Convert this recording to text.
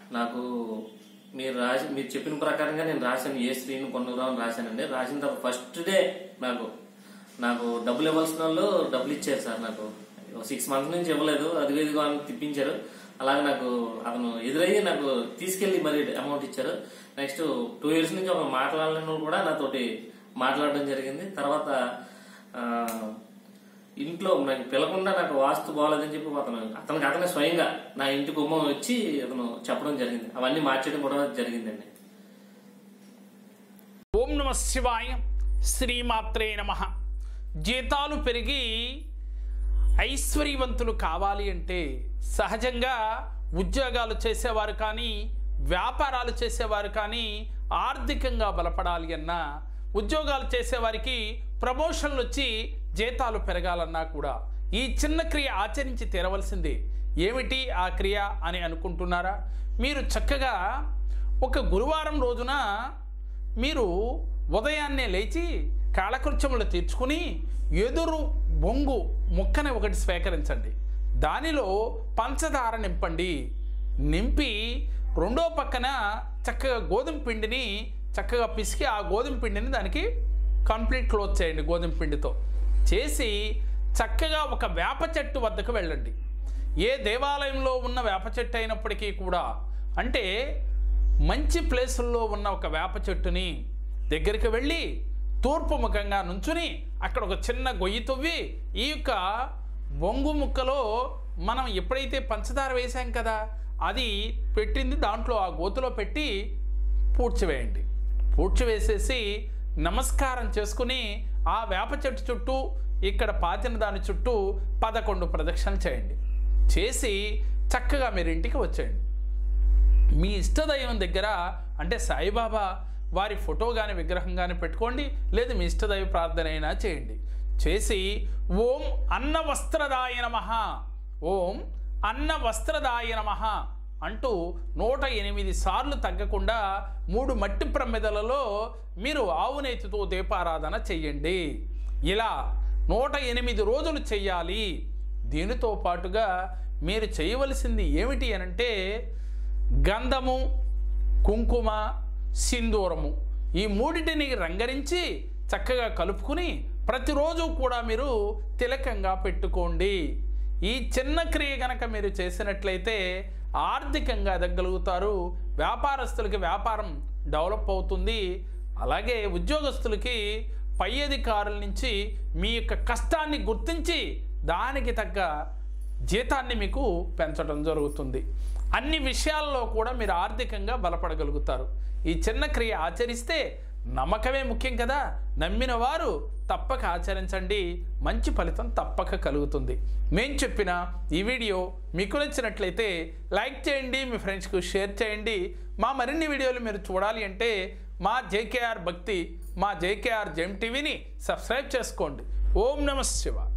నాకు మీరు రాసి మీరు చెప్పిన ప్రకారంగా నేను రాశాను ఏ స్త్రీని పొందురామని రాశానండి రాసిన తర్వాత ఫస్ట్ డే నాకు నాకు డబ్బులు ఇవ్వాల్సిన వాళ్ళు డబ్బులు ఇచ్చారు సార్ నాకు సిక్స్ మంత్స్ నుంచి ఇవ్వలేదు అదిగో ఇదిగో అని తిప్పించారు అలాగే నాకు అతను ఎదురయ్యి నాకు తీసుకెళ్లి మరి అమౌంట్ ఇచ్చారు నెక్స్ట్ టూ ఇయర్స్ నుంచి ఒక మాట్లాడలేని వాళ్ళు కూడా నాతోటి మాట్లాడడం జరిగింది తర్వాత ఆ, ఇంట్లో నాకు పిలకుండా నాకు వాస్తు బాగాలేదని చెప్పి అతను అతనికి అతనే స్వయంగా నా ఇంటి గుమ్మం వచ్చి అతను చెప్పడం జరిగింది అవన్నీ మార్చడం కూడా జరిగిందండి ఓం నమ శివాయ శ్రీమాత్రే నమ జీతాలు పెరిగి ఐశ్వర్యవంతులు కావాలి అంటే సహజంగా ఉద్యోగాలు చేసేవారు కానీ వ్యాపారాలు చేసేవారు కానీ ఆర్థికంగా బలపడాలి అన్నా ఉద్యోగాలు చేసేవారికి ప్రమోషన్లు వచ్చి జీతాలు పెరగాలన్నా కూడా ఈ చిన్న క్రియ ఆచరించి తీరవలసిందే ఏమిటి ఆ క్రియ అని అనుకుంటున్నారా మీరు చక్కగా ఒక గురువారం రోజున మీరు ఉదయాన్నే లేచి కాలకృత్యములు తీర్చుకుని ఎదురు బొంగు ముక్కని ఒకటి స్వీకరించండి దానిలో పంచదార నింపండి నింపి రెండో పక్కన చక్కగా గోధుమ పిండిని చక్కగా పిసికి ఆ గోధుమ పిండిని దానికి కంప్లీట్ క్లోజ్ చేయండి గోధుమ పిండితో చేసి చక్కగా ఒక వేప చెట్టు వద్దకు వెళ్ళండి ఏ దేవాలయంలో ఉన్న వేప చెట్టు అయినప్పటికీ కూడా అంటే మంచి ప్లేసుల్లో ఉన్న ఒక వేప చెట్టుని దగ్గరికి వెళ్ళి తూర్పు ముఖంగా నుంచుని అక్కడ ఒక చిన్న గొయ్యి తవ్వి ఈ యొక్క బొంగు ముక్కలో మనం ఎప్పుడైతే పంచదార వేసాం కదా అది పెట్టింది దాంట్లో ఆ గోతులో పెట్టి పూడ్చివేయండి పూడ్చివేసేసి నమస్కారం చేసుకుని ఆ వేప చెట్టు చుట్టూ ఇక్కడ పాతిన దాని చుట్టూ పదకొండు ప్రదక్షిణలు చేయండి చేసి చక్కగా మీరు ఇంటికి వచ్చేయండి మీ ఇష్టదైవం దగ్గర అంటే సాయిబాబా వారి ఫోటో కానీ విగ్రహం కానీ పెట్టుకోండి లేదు మీ ఇష్టదైవ ప్రార్థన అయినా చేయండి చేసి ఓం అన్న వస్త్రదాయ నమః ఓం అన్న వస్త్రదాయ నమః అంటూ నూట ఎనిమిది సార్లు తగ్గకుండా మూడు మట్టి ప్రమిదలలో మీరు ఆవు నేతితో దీపారాధన చెయ్యండి ఇలా నూట ఎనిమిది రోజులు చెయ్యాలి దీనితో పాటుగా మీరు చేయవలసింది ఏమిటి అనంటే గంధము కుంకుమ సింధూరము ఈ మూడిటిని రంగరించి చక్కగా కలుపుకుని ప్రతిరోజు కూడా మీరు తిలకంగా పెట్టుకోండి ఈ చిన్న క్రియ గనక మీరు చేసినట్లయితే ఆర్థికంగా ఎదగలుగుతారు వ్యాపారస్తులకి వ్యాపారం డెవలప్ అవుతుంది అలాగే ఉద్యోగస్తులకి పై అధికారుల నుంచి మీ యొక్క కష్టాన్ని గుర్తించి దానికి తగ్గ జీతాన్ని మీకు పెంచడం జరుగుతుంది అన్ని విషయాల్లో కూడా మీరు ఆర్థికంగా బలపడగలుగుతారు ఈ చిన్న క్రియ ఆచరిస్తే నమ్మకమే ముఖ్యం కదా నమ్మిన వారు తప్పక ఆచరించండి మంచి ఫలితం తప్పక కలుగుతుంది మేము చెప్పిన ఈ వీడియో మీకు నచ్చినట్లయితే లైక్ చేయండి మీ ఫ్రెండ్స్కు షేర్ చేయండి మా మరిన్ని వీడియోలు మీరు చూడాలి అంటే మా జేకేఆర్ భక్తి మా జేకేఆర్ జెమ్ టీవీని సబ్స్క్రైబ్ చేసుకోండి ఓం నమ శివ